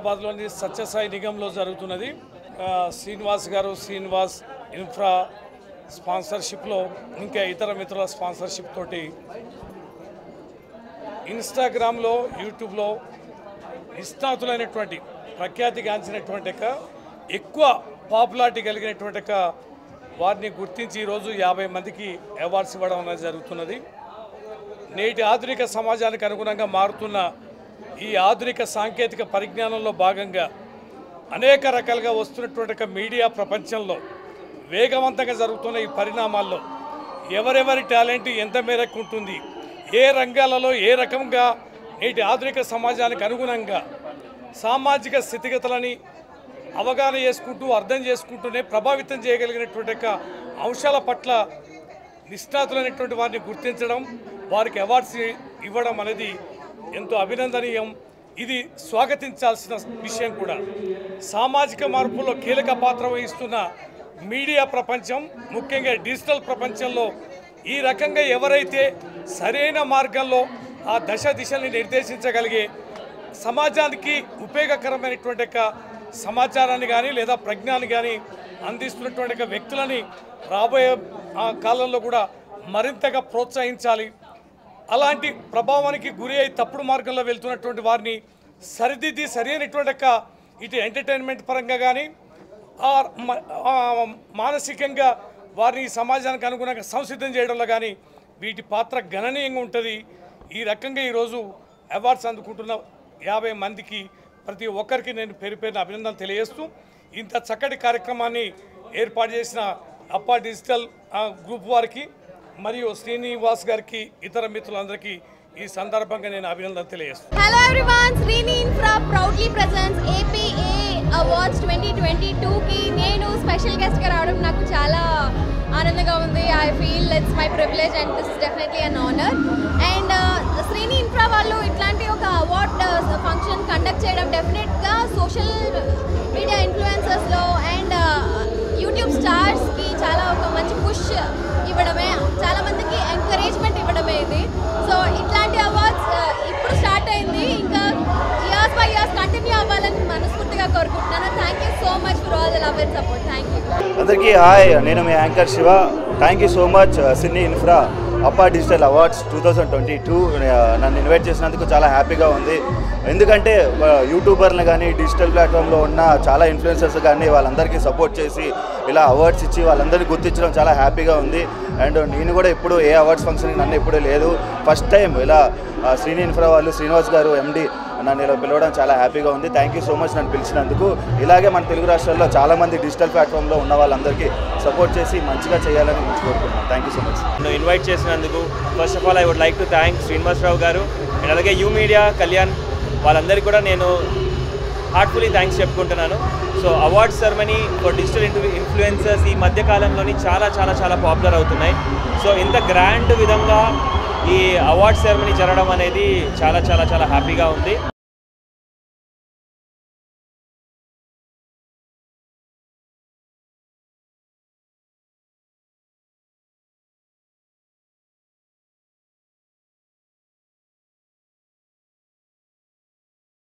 హైదరాబాద్లోని సత్యసాయి నిగంలో జరుగుతున్నది ఆ, శ్రీనివాస్ గారు శ్రీనివాస్ ఇన్ఫ్రా స్పాన్సర్షిప్లో ఇంకా ఇతర మిత్రుల స్పాన్సర్షిప్ తోటి ఇన్స్టాగ్రామ్లో యూట్యూబ్లో నిష్ణాతులైనటువంటి ప్రఖ్యాతిగాంచినటువంటి యొక్క ఎక్కువ పాపులారిటీ కలిగినటువంటి యొక్క వారిని గుర్తించి ఈరోజు యాభై మందికి అవార్డ్స్ ఇవ్వడం అనేది జరుగుతున్నది నేటి ఆధునిక సమాజానికి అనుగుణంగా మారుతున్న ఈ ఆధునిక సాంకేతిక పరిజ్ఞానంలో భాగంగా అనేక రకాలుగా వస్తున్నటువంటి ఒక మీడియా ప్రపంచంలో వేగవంతంగా జరుగుతున్న ఈ పరిణామాల్లో ఎవరెవరి టాలెంట్ ఎంత మేరకు ఉంటుంది ఏ రంగాలలో ఏ రకంగా నేటి ఆధునిక సమాజానికి అనుగుణంగా సామాజిక స్థితిగతులని అవగాహన చేసుకుంటూ అర్థం చేసుకుంటూనే ప్రభావితం చేయగలిగినటువంటి యొక్క అంశాల పట్ల నిష్ణాతులైనటువంటి వారిని గుర్తించడం వారికి అవార్డ్స్ ఇవ్వడం అనేది ఎంతో అభినందనీయం ఇది స్వాగతించాల్సిన విషయం కూడా సామాజిక మార్పులో కీలక పాత్ర వహిస్తున్న మీడియా ప్రపంచం ముఖ్యంగా డిజిటల్ ప్రపంచంలో ఈ రకంగా ఎవరైతే సరైన మార్గంలో ఆ దశ దిశల్ని నిర్దేశించగలిగే సమాజానికి ఉపయోగకరమైనటువంటి యొక్క సమాచారాన్ని కానీ లేదా ప్రజ్ఞాన్ని కానీ అందిస్తున్నటువంటి యొక్క వ్యక్తులని రాబోయే ఆ కాలంలో కూడా మరింతగా ప్రోత్సహించాలి అలాంటి ప్రభావానికి గురి అయి తప్పుడు మార్గంలో వెళ్తున్నటువంటి వారిని సరిదిద్ది సరైనటువంటి యొక్క ఇటు ఎంటర్టైన్మెంట్ పరంగా కానీ ఆ మ- ఆ మానసికంగా వారిని ఈ సమాజానికి అనుగుణంగా సంసిద్ధం చేయడంలో కానీ వీటి పాత్ర గణనీయంగా ఉంటుంది ఈ రకంగా ఈరోజు అవార్డ్స్ అందుకుంటున్న యాభై మందికి ప్రతి ఒక్కరికి నేను పేరు పేరున అభినందనలు తెలియజేస్తూ ఇంత చక్కటి కార్యక్రమాన్ని ఏర్పాటు చేసిన అప్పా డిజిటల్ ఆ, గ్రూప్ వారికి మరియు శ్రీనివాస్ గారికి ఇతర మిత్రులందరికీ ఈ సందర్భంగా నేను అభినందనలు తెలియజేస్తున్నాను Hello everyone, Srini Infra proudly presents APA Awards 2022 కి నేను స్పెషల్ గెస్ట్ గా రావడం నాకు చాలా ఆనందంగా ఉంది I feel it's my privilege and this is definitely an honour and Srini Infra వాళ్ళు ఇట్లాంటి ఒక అవార్డ్ ఫంక్షన్ కండక్ట్ చేయడం డెఫినెట్గా సోషల్ మీడియా ఇన్ఫ్లుయెన్సర్స్లో అండ్ యూట్యూబ్ స్టార్స్కి చాలా ఒక మంచి పుష్ ఇవ్వడమే చాలా మందికి ఎంకరేజ్మెంట్ ఇవ్వడమే ఇది సో ఇట్లాంటి అవార్డ్స్ ఇప్పుడు స్టార్ట్ అయింది ఇంకా ఇయర్స్ బై ఇయర్స్ కంటిన్యూ అవ్వాలని మనస్ఫూర్తిగా కోరుకుంటున్నాను thank you so much for all the love and support thank you అందరికీ హాయ్ నేను మీ anchor Shiva thank you so much Sinni Infra అప్పా digital awards two thousand twenty two నన్ను ఇన్వైట్ చేసినందుకు చాలా హ్యాపీగా ఉంది ఎందుకంటే ఆ, యూట్యూబర్లు కానీ డిజిటల్ ప్లాట్ఫామ్లో ఉన్న చాలా ఇన్ఫ్లుయెన్సర్స్ కానీ వాళ్ళందరికీ సపోర్ట్ చేసి ఇలా అవార్డ్స్ ఇచ్చి వాళ్ళందరినీ గుర్తించడం చాలా హ్యాపీగా ఉంది అండ్ నేను కూడా ఎప్పుడు ఏ అవార్డ్స్ ఫంక్షన్కి నన్ను ఎప్పుడూ లేదు ఫస్ట్ టైం ఇలా ఆ, శ్రీని ఇన్ఫ్రా వాళ్ళు శ్రీనివాస్ గారు ఎండి నన్ను ఇలా పిలవడం చాలా హ్యాపీగా ఉంది థ్యాంక్ యూ సో మచ్ నన్ను పిలిచినందుకు ఇలాగే మన తెలుగు రాష్ట్రాల్లో చాలా మంది డిజిటల్ ప్లాట్ఫామ్లో ఉన్న వాళ్ళందరికీ సపోర్ట్ చేసి మంచిగా చేయాలని నేను కోరుకుంటున్నాను థ్యాంక్ యూ సో మచ్ నన్ను ఇన్వైట్ చేసినందుకు first of all I would like to thank Srinivasarao garu and అలాగే యూ మీడియా కళ్యాణ్ వాళ్ళందరికీ కూడా నేను హార్ట్ఫుల్లీ థ్యాంక్స్ చెప్పుకుంటున్నాను so award ceremony for digital influencers ఈ మధ్య కాలంలోని చాలా చాలా చాలా పాపులర్ అవుతున్నాయి సో ఇంత గ్రాండ్ విధంగా ఈ అవార్డ్ సెరమనీ జరగడం అనేది చాలా చాలా చాలా హ్యాపీగా ఉంది